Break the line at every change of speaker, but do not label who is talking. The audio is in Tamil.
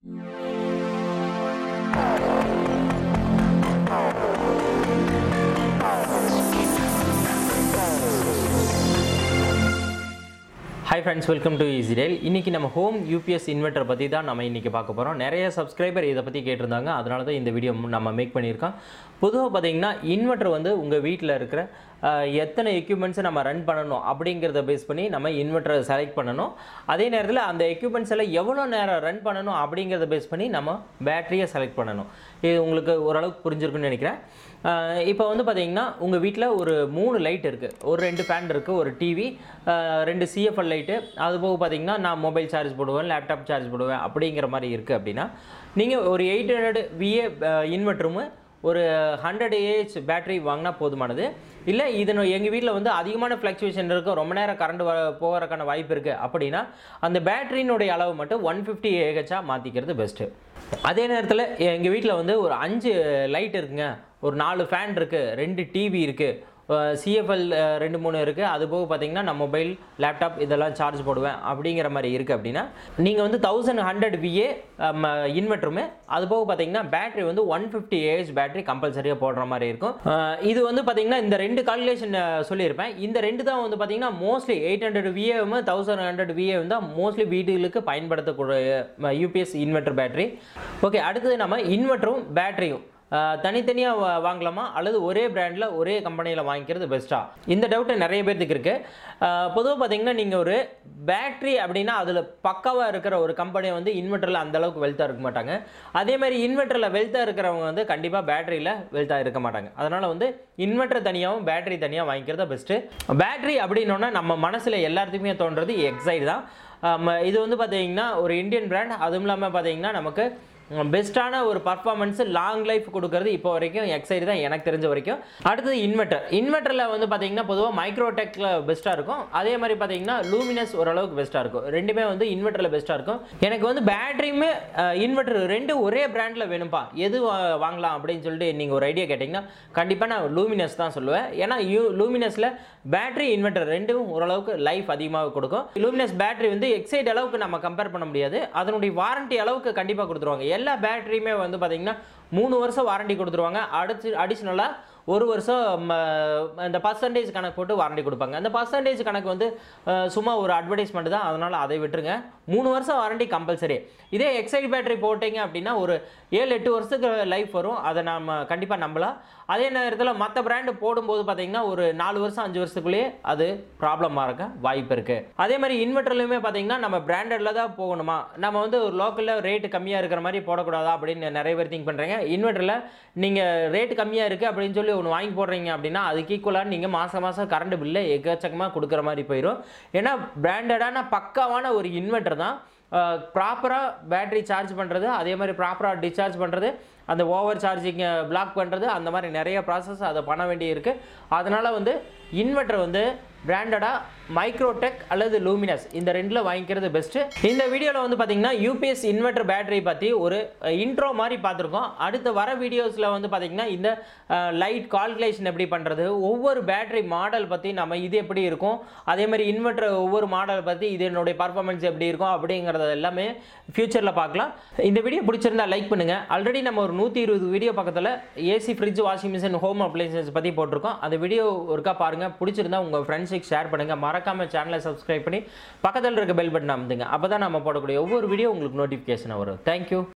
hi friends welcome to easy tale இன்றைக்கி நம்ம ஹோம் யூபிஎஸ் இன்வெர்ட்டர் பற்றி தான் நம்ம இன்றைக்கி பார்க்க போகிறோம் நிறைய சப்ஸ்கிரைபர் இதை பற்றி கேட்டிருந்தாங்க அதனால தான் இந்த வீடியோ நம்ம மேக் பண்ணியிருக்கோம் பொதுவாக பார்த்தீங்கன்னா இன்வெர்ட்டர் வந்து உங்கள் வீட்டில் இருக்கிற அஹ், எத்தனை எக்யூப்மெண்ட்ஸை நம்ம ரன் பண்ணணும் அப்படிங்கிறத பேஸ் பண்ணி நம்ம இன்வெர்ட்டரை செலக்ட் பண்ணணும் அதே நேரத்தில் அந்த எக்யூப்மெண்ட்ஸ் எல்லாம் எவ்வளோ நேரம் ரன் பண்ணணும் அப்படிங்கிறத பேஸ் பண்ணி நம்ம பேட்டரியை செலக்ட் பண்ணணும் இது உங்களுக்கு ஓரளவுக்கு புரிஞ்சிருக்குன்னு நினைக்கிறேன் அஹ், இப்போ வந்து பார்த்தீங்கன்னா உங்கள் வீட்டில் ஒரு மூணு லைட் இருக்குது ஒரு ரெண்டு ஃபேன் இருக்குது ஒரு டிவி ரெண்டு சிஎஃப்எல் லைட்டு அது போக பார்த்தீங்கன்னா நான் மொபைல் சார்ஜ் போடுவேன் லேப்டாப் சார்ஜ் போடுவேன் அப்படிங்கிற மாதிரி இருக்குது அப்படின்னா நீங்கள் ஒரு எயிட் ஹண்ட்ரட் விஏ இன்வெர்ட்டரும் ஒரு ஹண்ட்ரட் ஏஹெச் பேட்டரி வாங்கினா போதுமானது இல்லை இது எங்கள் வீட்டில் வந்து அதிகமான ஃப்ளக்சுவேஷன் இருக்கும் ரொம்ப நேரம் கரண்ட் வ போகிறதுக்கான வாய்ப்பு இருக்குது அப்படின்னா அந்த பேட்டரியினுடைய அளவு மட்டும் ஒன் ஃபிஃப்டி ஏஹெச்சாக மாற்றிக்கிறது பெஸ்ட்டு அதே நேரத்தில் எங்கள் வீட்டில் வந்து ஒரு அஞ்சு லைட் இருக்குங்க ஒரு நாலு ஃபேன் இருக்குது ரெண்டு டிவி இருக்குது சிஎஃப்எல் ரெண்டு மூணு இருக்குது அது போக பார்த்தீங்கன்னா நான் மொபைல் லேப்டாப் இதெல்லாம் சார்ஜ் போடுவேன் அப்படிங்கிற மாதிரி இருக்குது அப்படின்னா நீங்கள் வந்து தௌசண்ட் ஹண்ட்ரட் விஏ இன்வெர்ட்டருமே அது போக பார்த்தீங்கன்னா பேட்டரி வந்து ஒன் ஃபிஃப்டி ஏஹெச் பேட்டரி கம்பல்சரியாக போடுற மாதிரி இருக்கும் அஹ் இது வந்து பார்த்தீங்கன்னா இந்த ரெண்டு கால்குலேஷன் சொல்லியிருப்பேன் இந்த ரெண்டு தான் வந்து பார்த்தீங்கன்னா மோஸ்ட்லி எயிட் ஹண்ட்ரட் விஏவும் தௌசண்ட் ஹண்ட்ரட் விஏ தான் மோஸ்ட்லி வீடுகளுக்கு பயன்படுத்தக்கூடிய யூபிஎஸ் இன்வெர்ட்டர் பேட்டரி ஓகே அடுத்தது நம்ம இன்வெர்ட்டரும் பேட்டரியும் தனித்தனியாக வாங்கலாமா அல்லது ஒரே பிராண்டில் ஒரே கம்பெனியில் வாங்கிக்கிறது பெஸ்ட்டாக இந்த டவுட்டு நிறைய பேர்த்துக்கு இருக்குது பொதுவாக பார்த்தீங்கன்னா நீங்கள் ஒரு பேட்ரி அப்படின்னா அதில் பக்காவாக இருக்கிற ஒரு கம்பெனி வந்து இன்வெர்ட்டரில் அந்தளவுக்கு வெல்த்தாக இருக்க மாட்டாங்க அதே மாதிரி இன்வெர்ட்டரில் வெல்த்தாக இருக்கிறவங்க வந்து கண்டிப்பாக பேட்டரியில் வெல்த்தாக இருக்க மாட்டாங்க அதனால் வந்து இன்வெர்ட்டர் தனியாகவும் பேட்டரி தனியாக வாங்கிக்கிறது பெஸ்ட்டு பேட்டரி அப்படின்னோன்னா நம்ம மனசில் எல்லாத்துக்குமே தோன்றது எக்ஸைட் தான் ஆம், இது வந்து பார்த்தீங்கன்னா ஒரு இந்தியன் பிராண்ட் அதுவும் இல்லாமல் பார்த்தீங்கன்னா நமக்கு பெஸ்ட்டான ஒரு பர்ஃபார்மன்ஸ் லாங் லைஃப் கொடுக்கறது இப்போ வரைக்கும் எக்ஸைடு தான் எனக்கு தெரிஞ்ச வரைக்கும் அடுத்தது இன்வெர்ட்டர் இன்வெர்ட்டரில் வந்து பார்த்தீங்கன்னா பொதுவாக மைக்ரோடெக்கில் பெஸ்ட்டாக இருக்கும் அதே மாதிரி பார்த்தீங்கன்னா லூமினஸ் ஓரளவுக்கு பெஸ்ட்டாக இருக்கும் ரெண்டுமே வந்து இன்வெர்ட்டரில் பெஸ்ட்டாக இருக்கும் எனக்கு வந்து பேட்டரியுமே இன்வெர்ட்டர் ரெண்டு ஒரே பிராண்டில் வேணும்ப்பா எது வா- வாங்கலாம் அப்படின்னு சொல்லிட்டு நீங்கள் ஒரு ஐடியா கேட்டிங்கன்னா கண்டிப்பாக நான் லூமினஸ் தான் சொல்லுவேன் ஏன்னா யூ லூமினஸில் பேட்டரி இன்வெர்ட்டர் ரெண்டும் ஓரளவுக்கு லைஃப் அதிகமாக கொடுக்கும் லூமினஸ் பேட்டரி வந்து எக்ஸைட் அளவுக்கு நம்ம கம்பேர் பண்ண முடியாது அதனுடைய வாரண்டி அளவுக்கு கண்டிப்பாக கொடுத்துருவாங்க எல்லா பேட்டரியுமே வந்து பார்த்தீங்கன்னா மூணு வருஷம் வாரண்டி கொடுத்துருவாங்க அடுத்து அடிஷ்னலாக ஒரு வருஷம் ம, இந்த பர்சன்டேஜ் கணக்கு போட்டு வாரண்டி கொடுப்பாங்க அந்த பர்சன்டேஜ் கணக்கு வந்து அஹ், சும்மா ஒரு அட்வர்டைஸ்மெண்ட் தான் அதனால் அதை விட்டுருங்க மூணு வருஷம் வாரண்டி கம்பல்சரி இதே எக்ஸைட் பேட்டரி போட்டிங்க அப்படின்னா ஒரு ஏழு எட்டு வருஷத்துக்கு லைஃப் வரும் அதை நம்ம கண்டிப்பாக நம்பலாம் அதே நேரத்தில் மற்ற பிராண்டு போடும்போது பார்த்தீங்கன்னா ஒரு நாலு வருஷம் அஞ்சு வருஷத்துக்குள்ளேயே அது ப்ராப்ளமாக இருக்க வாய்ப்பு இருக்குது அதே மாதிரி இன்வெர்ட்டர்லையுமே பார்த்தீங்கன்னா நம்ம பிராண்டடில் தான் போகணுமா நம்ம வந்து ஒரு லோக்கலில் ரேட்டு கம்மியாக இருக்கிற மாதிரி போடக்கூடாதா அப்படின்னு நிறைய பேர் திங்க் பண்ணுறீங்க இன்வெர்ட்டரில் நீங்கள் ரேட்டு கம்மியாக இருக்குது அப்படின்னு சொல்லி ஒன்று வாங்கி போடுறீங்க அப்படின்னா அதுக்கு ஈக்குவலாக நீங்கள் மாதம் மாதம் கரண்ட் பில்லை எக்கச்சக்கமாக கொடுக்குற மாதிரி போயிடும் ஏன்னா பிராண்டடான பக்காவான ஒரு இன்வெர்ட்டர் தான் ப்ராப்பராக பேட்டரி சார்ஜ் பண்ணுறது அதே மாதிரி ப்ராப்பராக டிஸ்சார்ஜ் பண்ணுறது அந்த ஓவர் சார்ஜிங்கை பிளாக் பண்ணுறது அந்த மாதிரி நிறைய ப்ராசஸ் அதை பண்ண வேண்டி இருக்குது அதனால் வந்து இன்வெர்ட்டர் வந்து பிராண்டடாக மைக்ரோடெக் அல்லது லூமினஸ் இந்த ரெண்டில் வாங்கிக்கிறது பெஸ்ட்டு இந்த வீடியோவில் வந்து பார்த்தீங்கன்னா யூபிஎஸ் இன்வெர்ட்டர் பேட்டரி பற்றி ஒரு இன்ட்ரோ மாதிரி பார்த்துருக்கோம் அடுத்த வர வீடியோஸில் வந்து பார்த்தீங்கன்னா இந்த லைட் கால்குலேஷன் எப்படி பண்ணுறது ஒவ்வொரு பேட்டரி மாடல் பற்றி நம்ம இது எப்படி இருக்கும் அதே மாதிரி இன்வெர்ட்டர் ஒவ்வொரு மாடல் பற்றி இதனுடைய பர்ஃபார்மன்ஸ் எப்படி இருக்கும் அப்படிங்கிறத எல்லாமே ஃப்யூச்சரில் பார்க்கலாம் இந்த வீடியோ பிடிச்சிருந்தா லைக் பண்ணுங்கள் ஆல்ரெடி நம்ம ஒரு நூற்றி இருபது வீடியோ பக்கத்தில் AC fridge washing machine home appliances பற்றி போட்டிருக்கோம் அந்த வீடியோ ஒருக்கா பாருங்கள் பிடிச்சிருந்தா உங்கள் ஃப்ரெண்ட்ஸுக்கு ஷேர் பண்ணுங்கள் மறக்காமல் சேனலை சப்ஸ்கிரைப் பண்ணி பக்கத்தில் இருக்க பெல் பட்டன் அமுத்துங்க அப்போ தான் நம்ம போடக்கூடிய ஒவ்வொரு வீடியோ உங்களுக்கு நோட்டிஃபிகேஷன் வரும் தேங்க்யூ